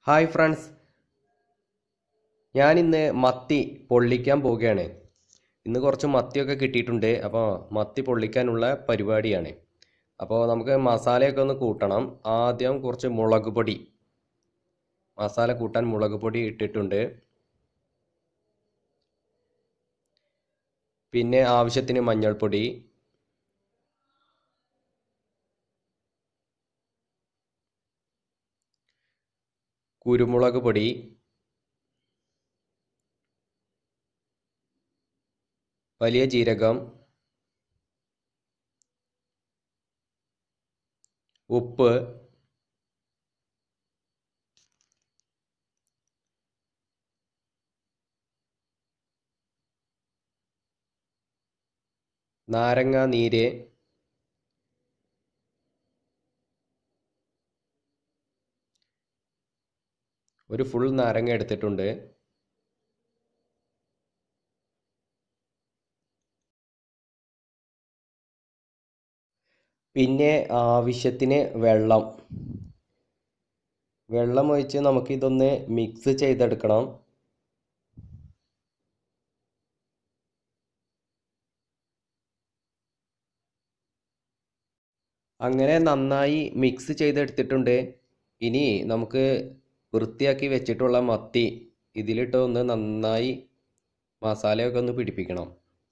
hi friends ഞാനിന്ന് മത്തി പൊള്ളിക്കാൻ പോവുകയാണ് ഇന്ന് കുറച്ച് മത്തിയൊക്കെ കിട്ടിയിട്ടുണ്ട് അപ്പോൾ മത്തി പൊള്ളിക്കാനുള്ള പരിപാടിയാണ് അപ്പോൾ നമുക്ക് മസാലയൊക്കെ ഒന്ന് കൂട്ടണം ആദ്യം കുറച്ച് മുളക് പൊടി മസാല കൂട്ടാൻ മുളക് പൊടി ഇട്ടിട്ടുണ്ട് പിന്നെ ആവശ്യത്തിന് മഞ്ഞൾപ്പൊടി കുരുമുളക് പൊടി വലിയ ജീരകം ഉപ്പ് നാരങ്ങ നീര് ഒരു ഫുൾ നാരങ്ങ എടുത്തിട്ടുണ്ട് പിന്നെ ആവശ്യത്തിന് വെള്ളം വെള്ളം ഒഴിച്ച് നമുക്കിതൊന്ന് മിക്സ് ചെയ്തെടുക്കണം അങ്ങനെ നന്നായി മിക്സ് ചെയ്തെടുത്തിട്ടുണ്ട് ഇനി നമുക്ക് വൃത്തിയാക്കി വെച്ചിട്ടുള്ള മത്തി ഇതിലിട്ട് ഒന്ന് നന്നായി മസാലയൊക്കെ ഒന്ന് പിടിപ്പിക്കണം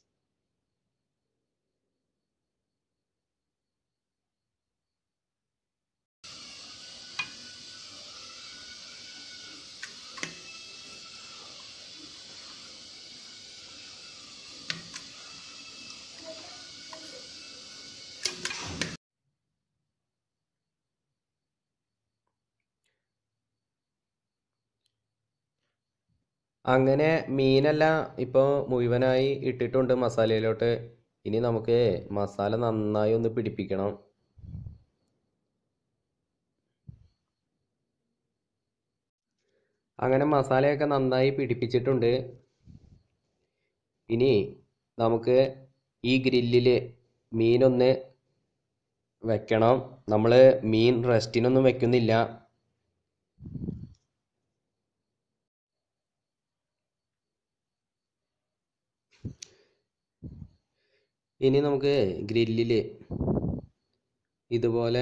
അങ്ങനെ മീനെല്ലാം ഇപ്പോൾ മുഴുവനായി ഇട്ടിട്ടുണ്ട് മസാലയിലോട്ട് ഇനി നമുക്ക് മസാല നന്നായി ഒന്ന് പിടിപ്പിക്കണം അങ്ങനെ മസാലയൊക്കെ നന്നായി പിടിപ്പിച്ചിട്ടുണ്ട് ഇനി നമുക്ക് ഈ ഗ്രില്ലിൽ മീനൊന്ന് വെക്കണം നമ്മൾ മീൻ റെസ്റ്റിനൊന്നും വെക്കുന്നില്ല ഇനി നമുക്ക് ഗ്രില്ലിൽ ഇതുപോലെ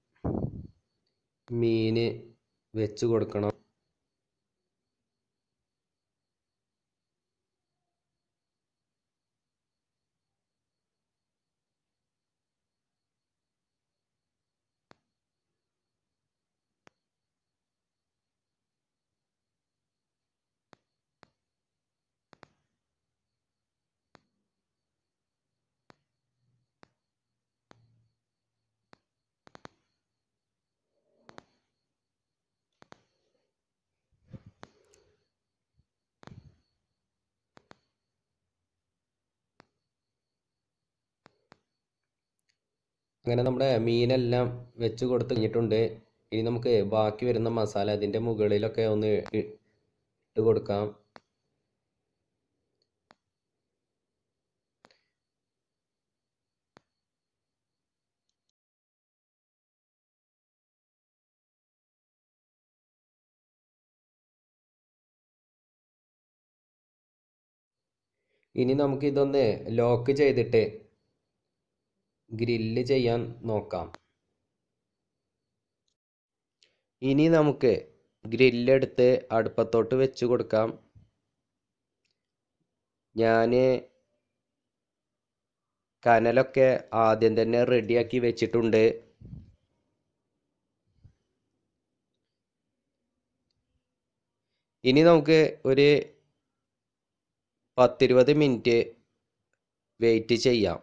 മീന് വെച്ച് കൊടുക്കണം അങ്ങനെ നമ്മുടെ മീനെല്ലാം വെച്ച് കൊടുത്ത് കഴിഞ്ഞിട്ടുണ്ട് ഇനി നമുക്ക് ബാക്കി വരുന്ന മസാല അതിൻ്റെ മുകളിലൊക്കെ ഒന്ന് ഇട്ട് കൊടുക്കാം ഇനി നമുക്ക് ഇതൊന്ന് ലോക്ക് ചെയ്തിട്ട് ഗ്രില്ല് ചെയ്യാൻ നോക്കാം ഇനി നമുക്ക് ഗ്രില്ലെടുത്ത് അടുപ്പത്തോട്ട് വെച്ച് കൊടുക്കാം ഞാൻ കനലൊക്കെ ആദ്യം തന്നെ റെഡിയാക്കി വെച്ചിട്ടുണ്ട് ഇനി നമുക്ക് ഒരു പത്തിരുപത് മിനിറ്റ് വെയിറ്റ് ചെയ്യാം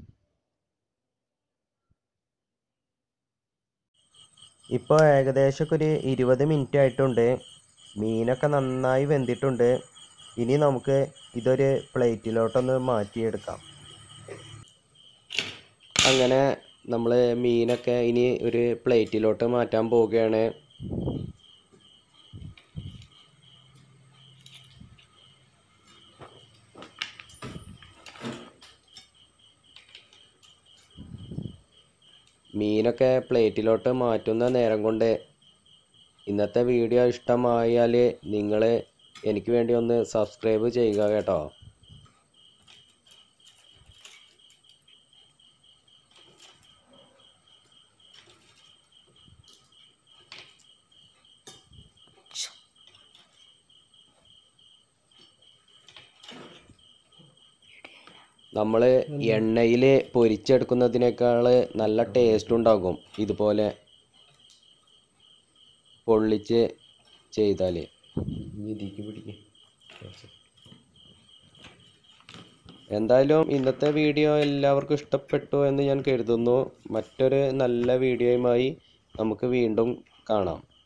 ഇപ്പോൾ ഏകദേശമൊക്കെ ഒരു ഇരുപത് മിനിറ്റ് ആയിട്ടുണ്ട് മീനൊക്കെ നന്നായി വെന്തിട്ടുണ്ട് ഇനി നമുക്ക് ഇതൊരു പ്ലേറ്റിലോട്ടൊന്ന് മാറ്റിയെടുക്കാം അങ്ങനെ നമ്മൾ മീനൊക്കെ ഇനി ഒരു പ്ലേറ്റിലോട്ട് മാറ്റാൻ പോവുകയാണ് മീനൊക്കെ പ്ലേറ്റിലോട്ട് മാറ്റുന്ന നേരം കൊണ്ട് ഇന്നത്തെ വീഡിയോ ഇഷ്ടമായാൽ നിങ്ങൾ എനിക്ക് വേണ്ടി ഒന്ന് സബ്സ്ക്രൈബ് ചെയ്യുക കേട്ടോ നമ്മൾ എണ്ണയിൽ പൊരിച്ചെടുക്കുന്നതിനേക്കാൾ നല്ല ടേസ്റ്റ് ഉണ്ടാകും ഇതുപോലെ പൊള്ളിച്ച് ചെയ്താൽ ഇതിക്ക് പിടിക്ക് എന്തായാലും ഇന്നത്തെ വീഡിയോ എല്ലാവർക്കും ഇഷ്ടപ്പെട്ടു എന്ന് ഞാൻ കരുതുന്നു മറ്റൊരു നല്ല വീഡിയോയുമായി നമുക്ക് വീണ്ടും കാണാം